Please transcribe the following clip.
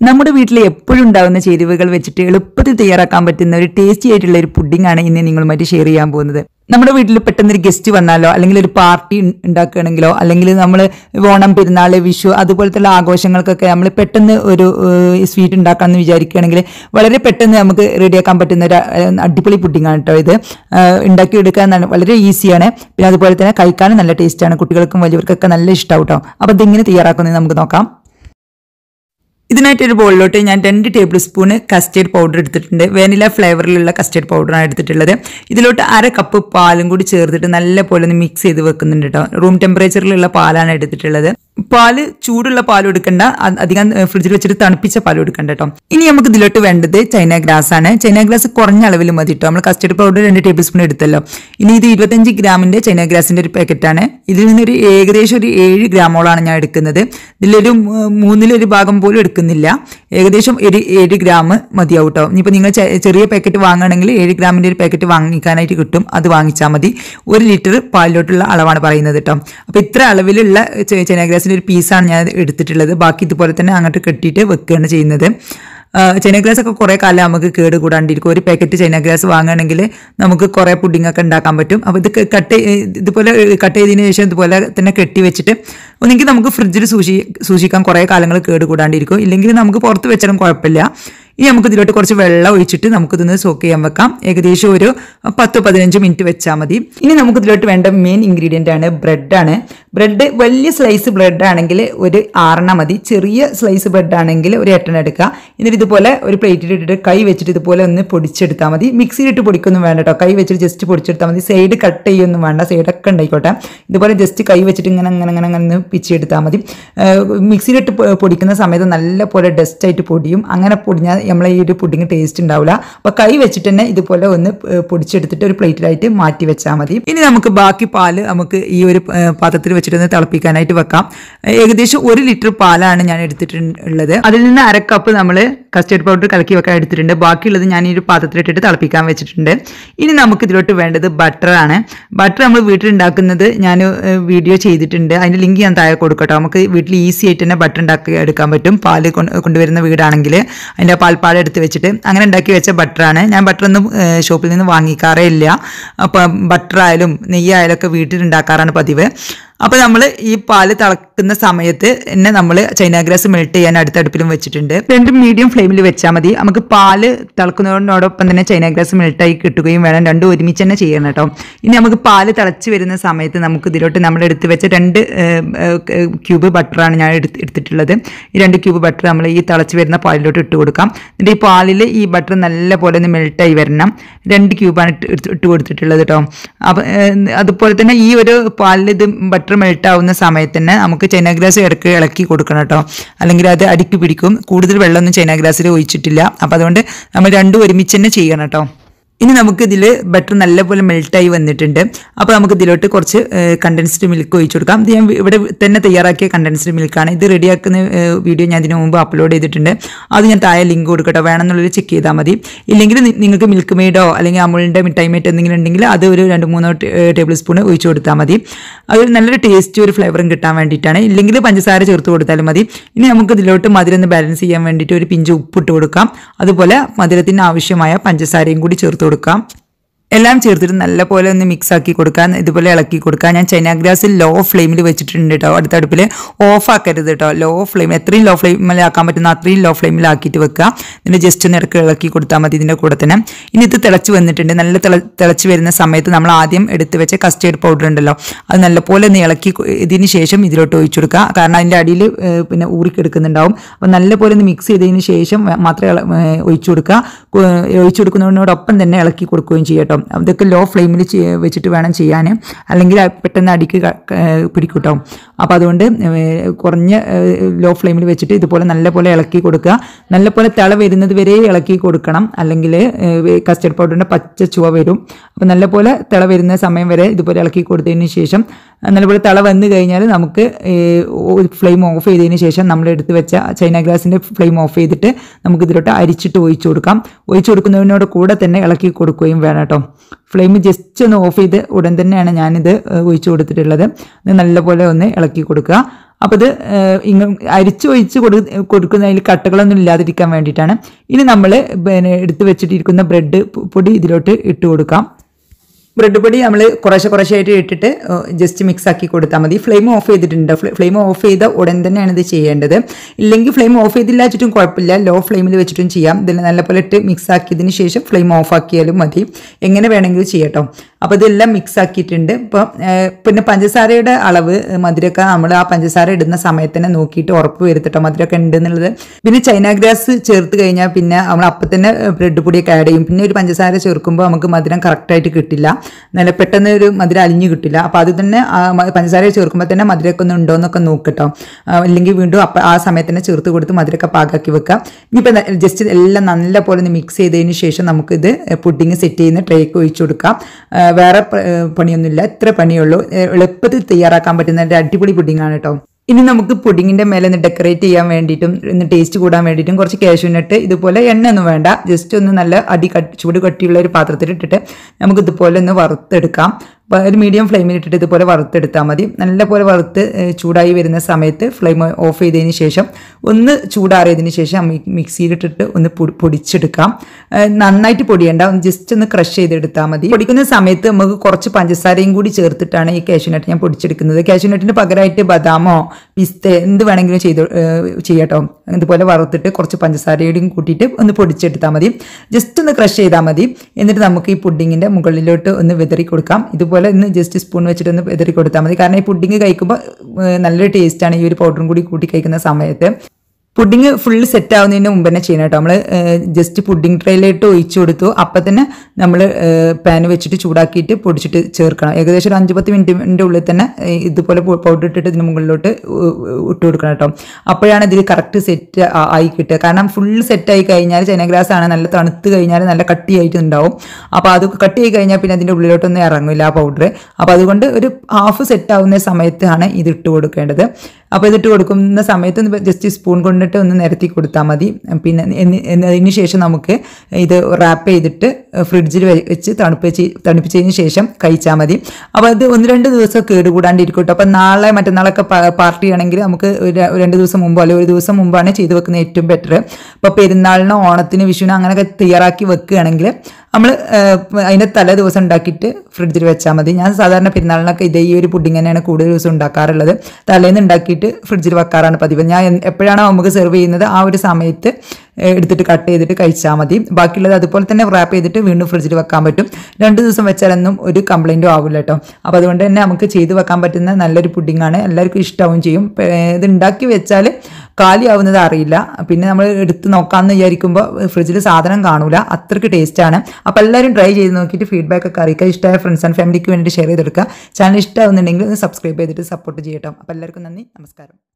നമ്മുടെ വീട്ടിൽ എപ്പോഴും ഉണ്ടാകുന്ന ചേരുവകൾ വെച്ചിട്ട് എളുപ്പത്തിൽ തയ്യാറാക്കാൻ പറ്റുന്ന ഒരു ടേസ്റ്റി ആയിട്ടുള്ള ഒരു പുഡിംഗ് ആണ് ഇന്ന് നിങ്ങളുമായിട്ട് ഷെയർ ചെയ്യാൻ പോകുന്നത് നമ്മുടെ വീട്ടിൽ പെട്ടെന്ന് ഒരു ഗസ്റ്റ് വന്നാലോ അല്ലെങ്കിൽ ഒരു പാർട്ടി ഉണ്ടാക്കുകയാണെങ്കിലോ അല്ലെങ്കിൽ നമ്മൾ ഓണം പെരുന്നാൾ വിഷു അതുപോലത്തെ ആഘോഷങ്ങൾക്കൊക്കെ നമ്മൾ പെട്ടെന്ന് ഒരു സ്വീറ്റ് ഉണ്ടാക്കാമെന്ന് വിചാരിക്കുകയാണെങ്കിൽ വളരെ പെട്ടെന്ന് നമുക്ക് റെഡിയാക്കാൻ പറ്റുന്ന ഒരു ഏഹ്, അടിപൊളി പുഡിംഗ് ആണ് കേട്ടോ ഇത് ഏഹ്, ഉണ്ടാക്കിയെടുക്കാൻ നല്ല- വളരെ ഈസിയാണ് പിന്നെ അതുപോലെ തന്നെ കഴിക്കാനും നല്ല ടേസ്റ്റാണ് കുട്ടികൾക്കും വലിയവർക്കൊക്കെ നല്ല ഇഷ്ടമാവും കേട്ടോ അപ്പോൾ ഇതിങ്ങനെ തയ്യാറാക്കുന്നത് നമുക്ക് നോക്കാം ഇതിനായിട്ട് ഒരു ബോളിലോട്ട് ഞാൻ രണ്ട് ടേബിൾ സ്പൂണ് കസ്റ്റേർഡ് പൗഡർ എടുത്തിട്ടുണ്ട് വാനില ഫ്ലേവറിലുള്ള കസ്റ്റേർഡ് പൗഡറാണ് എടുത്തിട്ടുള്ളത് ഇതിലോട്ട് അര കപ്പ് പാലും കൂടി ചേർത്തിട്ട് നല്ല പോലെ ഒന്ന് മിക്സ് ചെയ്ത് വെക്കുന്നുണ്ട് കേട്ടോ റൂം ടെമ്പറേച്ചറിലുള്ള പാലാണ് എടുത്തിട്ടുള്ളത് പാല് ചൂടുള്ള പാലും എടുക്കണ്ട അ- അധികം ഏഹ്, ഫ്രിഡ്ജിൽ വെച്ചിട്ട് തണുപ്പിച്ച പാലും എടുക്കണ്ട കേട്ടോ ഇനി നമുക്ക് ഇതിലോട്ട് വേണ്ടത് ചൈന ഗ്രാസ് ആണ് ചൈന ഗ്രാസ് കുറഞ്ഞ അളവിൽ മതി കേട്ടോ നമ്മൾ കസ്റ്റേർഡ് പൗഡർ രണ്ട് ടേബിൾ സ്പൂൺ എടുത്തല്ലോ ഇനി ഇത് ഇരുപത്തഞ്ച് ഗ്രാമിന്റെ ചൈന ഗ്രാസിന്റെ ഒരു പാക്കറ്റാണ് ഇതിൽ നിന്നൊരു ഏകദേശം ഒരു ഏഴ് ഗ്രാമോളാണ് ഞാൻ എടുക്കുന്നത് ഇതിലൊരു മൂ- മൂന്നിലൊരു ഭാഗം പോലും എടുക്കുന്നില്ല ഏകദേശം ഒരു ഏഴ് ഗ്രാം മതിയാവും കേട്ടോ ഇനിയിപ്പോൾ നിങ്ങൾ ചെ- ചെറിയ പാക്കറ്റ് വാങ്ങുകയാണെങ്കിൽ ഏഴ് ഗ്രാമിൻ്റെ ഒരു പാക്കറ്റ് വാങ്ങിക്കാനായിട്ട് കിട്ടും അത് വാങ്ങിച്ചാൽ മതി ഒരു ലിറ്റർ പാലിലോട്ടുള്ള അളവാണ് പറയുന്നത് കേട്ടോ അപ്പോൾ ഇത്ര അളവിലുള്ള ചെ- ചൈന ഗ്രാസിൻ്റെ ഒരു പീസാണ് ഞാൻ എടുത്തിട്ടുള്ളത് ബാക്കി ഇതുപോലെ തന്നെ അങ്ങോട്ട് കെട്ടിയിട്ട് വെക്കുകയാണ് ചെയ്യുന്നത് ആഹ് ചൈന ഗ്രാസ് ഒക്കെ കുറേ കാലം നമുക്ക് കേട് കൂടാണ്ടിരിക്കും ഒരു പാക്കറ്റ് ചൈന ഗ്രാസ് വാങ്ങുകയാണെങ്കിൽ നമുക്ക് കുറേ പുഡിംഗ് ഒക്കെ ഉണ്ടാക്കാൻ പറ്റും അപ്പോൾ ഇത് കട്ട് ഇതുപോലെ കട്ട് ചെയ്തതിന് ശേഷം ഇതുപോലെ തന്നെ കെട്ടി വെച്ചിട്ട് ഒന്നെങ്കിൽ നമുക്ക് ഫ്രിഡ്ജിൽ സൂക്ഷി സൂക്ഷിക്കാൻ കുറേ കാലങ്ങൾ കേട് കൂടാണ്ടിരിക്കും ഇല്ലെങ്കിൽ നമുക്ക് പുറത്ത് വെച്ചാലും കുഴപ്പമില്ല ഇനി നമുക്ക് ഇതിലോട്ട് കുറച്ച് വെള്ളം ഒഴിച്ചിട്ട് നമുക്കിതൊന്ന് സോക്ക് ചെയ്യാൻ വെക്കാം ഏകദേശം ഒരു പത്ത് പതിനഞ്ച് മിനിറ്റ് വെച്ചാൽ മതി ഇനി നമുക്ക് ഇതിലോട്ട് വേണ്ട മെയിൻ ഇൻഗ്രീഡിയൻ്റ് ആണ് ബ്രെഡാണ് ബ്രെഡ് വലിയ സ്ലൈസ് ബ്രെഡ് ആണെങ്കിൽ ഒരു ആറെണ്ണം മതി ചെറിയ സ്ലൈസ് ബ്രെഡ് ആണെങ്കിൽ ഒരു എട്ടെണ്ണം എടുക്കുക എന്നിട്ട് ഇതുപോലെ ഒരു പ്ലേറ്റിൽ ഇട്ടിട്ട് കൈ വെച്ചിട്ട് ഇതുപോലെ ഒന്ന് പൊടിച്ചെടുത്താൽ മതി മിക്സിയിലിട്ട് പൊടിക്കൊന്നും വേണ്ട കേട്ടോ കൈ വെച്ചിട്ട് ജസ്റ്റ് പൊടിച്ചെടുത്താൽ മതി സൈഡ് കട്ട് ചെയ്യൊന്നും വേണ്ട സൈഡൊക്കെ ഉണ്ടായിക്കോട്ടെ ഇതുപോലെ ജസ്റ്റ് കൈ വെച്ചിട്ട് ഇങ്ങനെ അങ്ങനെ അങ്ങനെ അങ്ങനെ ഒന്ന് പിച്ചെടുത്താൽ മതി ഏഹ് മിക്സിയിലിട്ട് പൊ- പൊടിക്കുന്ന സമയത്ത് നല്ല പോലെ ഡസ്റ്റ് ആയിട്ട് പൊടിയും അങ്ങനെ പൊടിഞ്ഞാൽ നമ്മളെ ഈ ഒരു പുഡിങ് ടേസ്റ്റ് ഉണ്ടാവില്ല അപ്പോൾ കൈ വെച്ചിട്ട് തന്നെ ഇതുപോലെ ഒന്ന് ഏഹ് പൊടിച്ചെടുത്തിട്ട് ഒരു പ്ലേറ്റിലായിട്ട് മാറ്റി വെച്ചാൽ മതി ഇനി നമുക്ക് ബാക്കി പാല് നമുക്ക് ഈ ഒരു ഏഹ് പാത്രത്തിൽ വെച്ചിട്ട് ഒന്ന് തിളപ്പിക്കാനായിട്ട് വെക്കാം ഏകദേശം ഒരു ലിറ്റർ പാലാണ് ഞാൻ എടുത്തിട്ടുള്ളത് അതിൽ നിന്ന് അര കപ്പ് നമ്മൾ കസ്റ്റേർഡ് പൗഡർ കലക്കി വെക്കാൻ എടുത്തിട്ടുണ്ട് ബാക്കിയുള്ളത് ഞാൻ ഈ ഒരു പാത്രത്തിലിട്ടിട്ട് തിളപ്പിക്കാൻ വെച്ചിട്ടുണ്ട് ഇനി നമുക്ക് ഇതിലോട്ട് വേണ്ടത് ബട്ടറാണ് ബട്ടർ നമ്മൾ വീട്ടിൽ ഉണ്ടാക്കുന്നത് ഞാൻ വീഡിയോ ചെയ്തിട്ടുണ്ട് അതിൻ്റെ ലിങ്ക് ഞാൻ താഴെ കൊടുക്കട്ടോ നമുക്ക് വീട്ടിൽ ഈസി ആയിട്ട് തന്നെ ബട്ടർ ഉണ്ടാക്കി എടുക്കാൻ പറ്റും പാല് കൊണ്ട് കൊണ്ടുവരുന്ന വീടാണെങ്കിൽ അതിൻ്റെ പാൽപ്പാട് എടുത്ത് വെച്ചിട്ട് അങ്ങനെ ഉണ്ടാക്കി വെച്ച ബട്ടറാണ് ഞാൻ ബട്ടറൊന്നും ഷോപ്പിൽ നിന്ന് വാങ്ങിക്കാറേ ഇല്ല അപ്പം ബട്ടറായാലും നെയ്യായാലും ഒക്കെ വീട്ടിൽ ഉണ്ടാക്കാറാണ് പതിവ് അപ്പോൾ നമ്മൾ ഈ പാല് തിളക്കുന്ന സമയത്ത് തന്നെ നമ്മൾ ചൈന ഗ്രാസ് മെൽറ്റ് ചെയ്യാൻ അടുത്ത അടുപ്പിലും വെച്ചിട്ടുണ്ട് രണ്ടും മീഡിയം ഫ്ലെയിമിൽ വെച്ചാൽ മതി നമുക്ക് പാല് തിളക്കുന്നതിനോടൊപ്പം തന്നെ ചൈന ഗ്രാസ് മെൽറ്റായി കിട്ടുകയും വേണം രണ്ടും ഒരുമിച്ച് തന്നെ ചെയ്യണം കേട്ടോ ഇനി നമുക്ക് പാല് തിളച്ച് വരുന്ന സമയത്ത് നമുക്ക് ഇതിലോട്ട് നമ്മൾ എടുത്ത് വെച്ച രണ്ട് ക്യൂബ് ബട്ടറാണ് ഞാൻ എടുത്ത് എടുത്തിട്ടുള്ളത് ഈ രണ്ട് ക്യൂബ് ബട്ടർ നമ്മൾ ഈ തിളച്ച് വരുന്ന പാലിലോട്ട് ഇട്ട് കൊടുക്കാം എന്നിട്ട് ഈ പാലിൽ ഈ ബട്ടർ നല്ല പോലെ ഒന്ന് മെൽറ്റായി വരണം രണ്ട് ക്യൂബാണ് ഇട്ട് ഇട്ട് ഇട്ട് കൊടുത്തിട്ടുള്ളത് കേട്ടോ അപ്പം അതുപോലെ തന്നെ ഈ ഒരു പാലിൽ ഇത് ബട്ടർ മെൽറ്റ് ആവുന്ന സമയത്ത് തന്നെ നമുക്ക് ചൈന ഗ്രാസ് ഇടയ്ക്ക് ഇളക്കി കൊടുക്കണം കേട്ടോ അല്ലെങ്കിൽ അത് അടിക്ക് പിടിക്കും കൂടുതൽ വെള്ളമൊന്നും ചൈന ഗ്രാസിൽ ഒഴിച്ചിട്ടില്ല അപ്പം അതുകൊണ്ട് നമ്മൾ രണ്ടും ഒരുമിച്ച് തന്നെ ചെയ്യണം കേട്ടോ ഇനി നമുക്ക് ഇതിൽ ബട്ടർ നല്ലപോലെ മെൽട്ടായി വന്നിട്ടുണ്ട് അപ്പോൾ നമുക്ക് ഇതിലോട്ട് കുറച്ച് കണ്ടൻസ്ഡ് മിൽക്ക് ഒഴിച്ചു കൊടുക്കാം ഇത് ഞാൻ ഇവിടെ തന്നെ തയ്യാറാക്കിയ കണ്ടൻസ്ഡ് മിൽക്കാണ് ഇത് റെഡിയാക്കുന്ന ഏഹ്, വീഡിയോ ഞാൻ ഇതിനു മുമ്പ് അപ്ലോഡ് ചെയ്തിട്ടുണ്ട് അത് ഞാൻ താഴെ ലിങ്ക് കൊടുക്കട്ടെ വേണമെന്നുള്ളത് ചെക്ക് ചെയ്താൽ മതി ഇല്ലെങ്കിൽ നി- നിങ്ങൾക്ക് മിൽക്ക് മെയ്ഡോ അല്ലെങ്കിൽ അമുളിൻ്റെ മിഠായി മേറ്റ് എന്തെങ്കിലും ഉണ്ടെങ്കിൽ അത് ഒരു രണ്ട് മൂന്നോ ടേബിൾ സ്പൂൺ ഒഴിച്ചു കൊടുത്താൽ മതി അത് നല്ലൊരു ടേസ്റ്റ് ഒരു ഫ്ലേവറും കിട്ടാൻ വേണ്ടിയിട്ടാണ് ഇല്ലെങ്കിൽ പഞ്ചസാര ചേർത്ത് കൊടുത്താലും മതി ഇനി നമുക്ക് ഇതിലോട്ട് മധുരം ഒന്ന് ബാലൻസ് ചെയ്യാൻ വേണ്ടിയിട്ട് ഒരു പിഞ്ച് ഉപ്പിട്ട് കൊടുക്കാം അതുപോലെ മധുരത്തിന് ആവശ്യമായ പഞ്ചസാരയും കൂടി ചേർത്ത് കൊടുക്കാം എല്ലാം ചേർത്തിട്ട് നല്ല പോലെ ഒന്ന് മിക്സ് ആക്കി കൊടുക്കാൻ ഇതുപോലെ ഇളക്കി കൊടുക്കാൻ ഞാൻ ചൈന ഗ്രാസ് ലോ ഫ്ലെയിമിൽ വെച്ചിട്ടുണ്ട് കേട്ടോ അടുത്ത അടുപ്പിൽ ഓഫ് ആക്കരുത് കേട്ടോ ലോ ഫ്ലെയിം എത്രയും ലോ ഫ്ലെയിമിൽ ആക്കാൻ പറ്റുന്ന അത്രയും ലോ ഫ്ലെയിമിൽ ആക്കിയിട്ട് വെക്കുക എന്നിട്ട് ജസ്റ്റ് ഒന്ന് ഇടയ്ക്ക് ഇളക്കി കൊടുത്താൽ മതി ഇതിൻ്റെ കൂടെ തന്നെ ഇനി ഇത് തിളച്ച് വന്നിട്ടുണ്ട് നല്ല തിള തിളച്ച് വരുന്ന സമയത്ത് നമ്മൾ ആദ്യം എടുത്ത് വെച്ച കസ്റ്റേർഡ് പൗഡർ ഉണ്ടല്ലോ അത് നല്ലപോലെ ഒന്ന് ഇളക്കി കൊ- ഇതിന് ശേഷം ഇതിലോട്ട് ഒഴിച്ചു കൊടുക്കുക കാരണം അതിൻ്റെ അടിയിൽ പിന്നെ ഊറിക്കെടുക്കുന്നുണ്ടാവും അപ്പോൾ നല്ലപോലെ ഒന്ന് മിക്സ് ചെയ്തതിന് ശേഷം മാത്രമേ ഇള- ഏഹ് ഒഴിച്ചു കൊടുക്കുക കൊ- ഒഴിച്ചു കൊടുക്കുന്നതിനോടൊപ്പം തന്നെ ഇളക്കി കൊടുക്കുകയും ചെയ്യും കേട്ടോ അതൊക്കെ ലോ ഫ്ലെയിമിൽ വെച്ചിട്ട് വേണം ചെയ്യാൻ അല്ലെങ്കിൽ അത് പെട്ടെന്ന് അടിക്ക് ക- ക- ഏഹ് പിടിക്കും കേട്ടോ അപ്പോൾ അതുകൊണ്ട് ഏഹ് കുറഞ്ഞ ലോ ഫ്ലെയിമിൽ വെച്ചിട്ട് ഇതുപോലെ നല്ലപോലെ ഇളക്കി കൊടുക്കുക നല്ലപോലെ തിള വരുന്നത് വരെ ഇളക്കി കൊടുക്കണം അല്ലെങ്കിൽ കസ്റ്റർഡ് പൗഡറിൻ്റെ പച്ച ചുവ വരും അപ്പോൾ നല്ലപോലെ തിള വരുന്ന സമയം വരെ ഇതുപോലെ ഇളക്കി കൊടുത്തതിന് ശേഷം നല്ലപോലെ തിള വന്നു കഴിഞ്ഞാൽ നമുക്ക് ഫ്ലെയിം ഓഫ് ചെയ്തതിന് ശേഷം നമ്മൾ എടുത്ത് വെച്ച ചൈന ഗ്ലാസിൻ്റെ ഫ്ലെയിം ഓഫ് ചെയ്തിട്ട് നമുക്ക് ഇതിലോട്ട് അരിച്ചിട്ട് ഒഴിച്ചു കൊടുക്കാം ഒഴിച്ചു കൊടുക്കുന്നതിനോട് കൂടെ തന്നെ ഇളക്കി കൊടുക്കുകയും വേണം കേട്ടോ ഫ്ലെയിം ജസ്റ്റ് ഒന്ന് ഓഫ് ചെയ്ത് ഉടൻ തന്നെയാണ് ഞാനിത് ഏഹ്, ഒഴിച്ചു കൊടുത്തിട്ടുള്ളത് ഇത് നല്ലപോലെ ഒന്ന് ഇളക്കി കൊടുക്കുക അപ്പോൾ ഇത് ഏഹ്, ഇങ്ങ അരിച്ചു ഒഴിച്ച് കൊടു കൊടുക്കുന്നതിൽ കട്ടകളൊന്നും ഇല്ലാതിരിക്കാൻ വേണ്ടിയിട്ടാണ് ഇനി നമ്മൾ പിന്നെ എടുത്ത് വെച്ചിട്ടിരിക്കുന്ന ബ്രെഡ് പൊടി ഇതിലോട്ട് ഇട്ട് കൊടുക്കാം ബ്രെഡ് പൊടി നമ്മൾ കുറേശ്ശെ കുറേശ്ശെ ആയിട്ട് ഇട്ടിട്ട് ജസ്റ്റ് മിക്സ് ആക്കി കൊടുത്താൽ മതി ഫ്ലെയിം ഓഫ് ചെയ്തിട്ടുണ്ട് ഫ്ലെയിം ഓഫ് ചെയ്ത ഉടൻ തന്നെയാണ് ഇത് ചെയ്യേണ്ടത് ഇല്ലെങ്കിൽ ഫ്ലെയിം ഓഫ് ചെയ്തില്ല വെച്ചിട്ടും കുഴപ്പമില്ല ലോ ഫ്ലെയിമിൽ വെച്ചിട്ടും ചെയ്യാം ഇതിൽ നല്ലപോലെ ഇട്ട് മിക്സ് ആക്കിയതിന് ശേഷം ഫ്ലെയിം ഓഫ് ആക്കിയാലും മതി എങ്ങനെ വേണമെങ്കിലും ചെയ്യട്ടോ അപ്പോൾ ഇതെല്ലാം മിക്സ് ആക്കിയിട്ടുണ്ട് ഇപ്പോൾ പിന്നെ പഞ്ചസാരയുടെ അളവ് മധുരമൊക്കെ നമ്മൾ ആ പഞ്ചസാര ഇടുന്ന സമയത്ത് തന്നെ നോക്കിയിട്ട് ഉറപ്പ് വരുത്തിട്ടോ മധുരമൊക്കെ ഉണ്ട് എന്നുള്ളത് പിന്നെ ചൈന ഗ്രാസ് ചേർത്ത് കഴിഞ്ഞാൽ പിന്നെ നമ്മൾ അപ്പം തന്നെ ബ്രെഡ് പൊടിയൊക്കെ ആഡ് ചെയ്യും പിന്നെ ഒരു പഞ്ചസാര ചേർക്കുമ്പോൾ നമുക്ക് മധുരം കറക്റ്റായിട്ട് കിട്ടില്ല നല്ല പെട്ടെന്ന് ഒരു മധുരം അലിഞ്ഞു കിട്ടില്ല അപ്പോൾ അത് തന്നെ ആ മ- പഞ്ചസാര ചേർക്കുമ്പോൾ തന്നെ മധുരമൊക്കെ ഒന്ന് ഉണ്ടോ എന്നൊക്കെ നോക്കട്ടോ അല്ലെങ്കിൽ വീണ്ടും അപ്പം ആ സമയത്ത് തന്നെ ചേർത്ത് കൊടുത്ത് മധുരമൊക്കെ പാകാക്കി വെക്കാം ഇനിയിപ്പോൾ ജസ്റ്റ് എല്ലാം നല്ല പോലെ ഒന്ന് മിക്സ് ചെയ്തതിന് ശേഷം നമുക്കിത് പുഡിങ് സെറ്റ് ചെയ്യുന്ന ട്രേക്ക് ഒഴിച്ചു കൊടുക്കാം ആ, വേറെ പ- ഏ, പണിയൊന്നുമില്ല ഇത്ര പണിയുള്ളൂ ഏ, എളുപ്പത്തിൽ തയ്യാറാക്കാൻ പറ്റുന്ന ഒരു അടിപൊളി പുഡിങ്ങാണ് കേട്ടോ ഇനി നമുക്ക് പുഡിങ്ങിന്റെ മേലെ ഒന്ന് ഡെക്കറേറ്റ് ചെയ്യാൻ വേണ്ടിയിട്ടും ഒന്ന് ടേസ്റ്റ് കൂടാൻ വേണ്ടിയിട്ടും കുറച്ച് കാഷ്യൂ നട്ട് ഇതുപോലെ എണ്ണ ഒന്നും വേണ്ട ജസ്റ്റ് ഒന്ന് നല്ല അടി കട്ടി ചൂട് കട്ടിയുള്ള ഒരു പാത്രത്തിൽ ഇട്ടിട്ട് നമുക്ക് ഇതുപോലെ ഒന്ന് വറുത്തെടുക്കാം അപ്പോൾ ഒരു മീഡിയം ഫ്ലെയിമിൽ ഇട്ടിട്ട് ഇതുപോലെ വറുത്തെടുത്താൽ മതി നല്ലപോലെ വറുത്ത് ഏ, ചൂടായി വരുന്ന സമയത്ത് ഫ്ലെയിം ഓഫ് ചെയ്തതിന് ശേഷം ഒന്ന് ചൂടാറിയതിന് ശേഷം മി- മിക്സിയിലിട്ടിട്ട് ഒന്ന് പൊടി- പൊടിച്ചെടുക്കാം ഏ, നന്നായിട്ട് പൊടിയണ്ട ഒന്ന് ജസ്റ്റ് ഒന്ന് ക്രഷ് ചെയ്തെടുത്താൽ മതി പൊടിക്കുന്ന സമയത്ത് നമുക്ക് കുറച്ച് പഞ്ചസാരയും കൂടി ചേർത്തിട്ടാണ് ഈ കാഷ്യൂനട്ട് ഞാൻ പൊടിച്ചെടുക്കുന്നത് കാഷ്യൂനട്ടിന് പകരമായിട്ട് ബദാമോ പിസ്ത എന്ത് വേണമെങ്കിലും ചെയ്ത് ചെയ്യട്ടോ ഇതുപോലെ വറുത്തിട്ട് കുറച്ച് പഞ്ചസാരയുടെയും കൂട്ടിയിട്ട് ഒന്ന് പൊടിച്ചെടുത്താൽ മതി ജസ്റ്റ് ഒന്ന് ക്രഷ് ചെയ്താൽ മതി എന്നിട്ട് നമുക്ക് ഈ പുഡിങ്ങിൻ്റെ മുകളിലോട്ട് ഒന്ന് വിതറി കൊടുക്കാം ഇതുപോലെ ഒന്ന് ജസ്റ്റ് സ്പൂൺ വെച്ചിട്ട് ഒന്ന് വിതറി കൊടുത്താൽ മതി കാരണം ഈ പുഡിങ് കഴിക്കുമ്പോൾ ഏഹ്, നല്ലൊരു ടേസ്റ്റാണ് ഈ ഒരു പൗഡറും കൂടി കൂട്ടി കഴിക്കുന്ന സമയത്ത് പുഡിങ് ഫുള്ള് സെറ്റ് ആവുന്നതിന് മുമ്പ് തന്നെ ചെയ്യണം കേട്ടോ നമ്മൾ ജസ്റ്റ് പുഡിങ് ട്രേയിലിട്ട് ഒഴിച്ചു കൊടുത്തു അപ്പം തന്നെ നമ്മൾ പാൻ വെച്ചിട്ട് ചൂടാക്കിയിട്ട് പൊടിച്ചിട്ട് ചേർക്കണം ഏകദേശം ഒരു അഞ്ച് പത്ത് മിനിറ്റിൻ്റെ ഉള്ളിൽ തന്നെ ഏഹ്, ഇതുപോലെ പൗഡർ ഇട്ടിട്ട് ഇതിന് മുകളിലോട്ട് ഉ- ഉ- ഇട്ട് കൊടുക്കണം കേട്ടോ അപ്പോഴാണ് ഇതിൽ കറക്റ്റ് സെറ്റ് ആയി കിട്ടുക കാരണം ഫുള്ള് സെറ്റ് ആയി കഴിഞ്ഞാൽ ചൈന ഗ്രാസ് ആണ് നല്ല തണുത്ത് കഴിഞ്ഞാൽ നല്ല കട്ടിയായിട്ട് ഉണ്ടാവും അപ്പോൾ അത് കട്ടി ആയി കഴിഞ്ഞാൽ പിന്നെ അതിൻ്റെ ഉള്ളിലോട്ടൊന്നും ഇറങ്ങില്ല ആ പൗഡർ അപ്പോൾ അതുകൊണ്ട് ഒരു ഹാഫ് സെറ്റ് ആവുന്ന സമയത്താണ് ഇത് ഇട്ട് കൊടുക്കേണ്ടത് അപ്പോൾ ഇതിട്ട് കൊടുക്കുന്ന സമയത്ത് ജസ്റ്റ് സ്പൂൺ കൊണ്ടിട്ട് ഒന്ന് നിരത്തി കൊടുത്താൽ മതി പിന്നെ എന്നി- എന്നി- അതിന് ശേഷം നമുക്ക് ഇത് റാപ്പ് ചെയ്തിട്ട് ഫ്രിഡ്ജിൽ വെച്ച് തണുപ്പിച്ച് തണുപ്പിച്ചതിന് ശേഷം കഴിച്ചാൽ മതി അപ്പോൾ അത് ഒന്ന് രണ്ട് ദിവസം കേടുകൂടാണ്ടിരിക്കും കേട്ടോ അപ്പോൾ നാളെ മറ്റന്നാളൊക്കെ പാർട്ടി ആണെങ്കിൽ നമുക്ക് ഒരു ഒരു രണ്ട് ദിവസം മുമ്പോ അല്ലെങ്കിൽ ഒരു ദിവസം മുമ്പാണ് ചെയ്ത് വെക്കുന്നത് ഏറ്റവും ബെറ്റർ ഇപ്പോൾ പെരുന്നാളിനോ ഓണത്തിന് വിഷുവിനോ അങ്ങനെയൊക്കെ തയ്യാറാക്കി വെക്കുകയാണെങ്കിൽ നമ്മൾ അതിൻ്റെ തലേ ദിവസം ഉണ്ടാക്കിയിട്ട് ഫ്രിഡ്ജിൽ വെച്ചാൽ മതി ഞാൻ സാധാരണ പെരുന്നാളിനൊക്കെ ഇതേ ഈ ഒരു പുഡിങ് തന്നെയാണ് കൂടുതൽ ദിവസം ഉണ്ടാക്കാറുള്ളത് തലേന്ന് ഉണ്ടാക്കിയിട്ട് ഫ്രിഡ്ജിൽ വെക്കാറാണ് പതിവ് ഞാൻ എൻ- എപ്പോഴാണോ നമുക്ക് സെർവ് ചെയ്യുന്നത് ആ ഒരു സമയത്ത് ഏഹ്, എടുത്തിട്ട് കട്ട് ചെയ്തിട്ട് കഴിച്ചാൽ മതി ബാക്കിയുള്ളത് അതുപോലെ തന്നെ റാപ്പ് ചെയ്തിട്ട് വീണ്ടും ഫ്രിഡ്ജിൽ വെക്കാൻ പറ്റും രണ്ട് ദിവസം വെച്ചാലൊന്നും ഒരു കംപ്ലൈൻറ്റും ആവില്ല കേട്ടോ അപ്പോൾ അതുകൊണ്ട് തന്നെ നമുക്ക് ചെയ്ത് വെക്കാൻ പറ്റുന്ന നല്ലൊരു പുഡിങ്ങാണ് എല്ലാവർക്കും ഇഷ്ടമാവും ചെയ്യും പേ- ഇത് ഉണ്ടാക്കി വെച്ചാൽ കാലിയാവുന്നത് അറിയില്ല പിന്നെ നമ്മൾ എടുത്ത് നോക്കാമെന്ന് വിചാരിക്കുമ്പോൾ ഫ്രിഡ്ജിൽ സാധനം കാണൂല അത്രയ്ക്ക് ടേസ്റ്റാണ് അപ്പോൾ എല്ലാവരും ട്രൈ ചെയ്ത് നോക്കിയിട്ട് ഫീഡ്ബാക്ക് ഒക്കെ അറിയിക്കുക ഇഷ്ടമായ ഫ്രണ്ട്സ് ആൻഡ് ഫാമിലിക്ക് വേണ്ടിയിട്ട് ഷെയർ ചെയ്തെടുക്കുക ചാനൽ ഇഷ്ടമാവുന്നുണ്ടെങ്കിൽ ഒന്ന് സബ്സ്ക്രൈബ് ചെയ്തിട്ട് സപ്പോർട്ട് ചെയ്യട്ടോ അപ്പോൾ എല്ലാവർക്കും നന്ദി നമസ്കാരം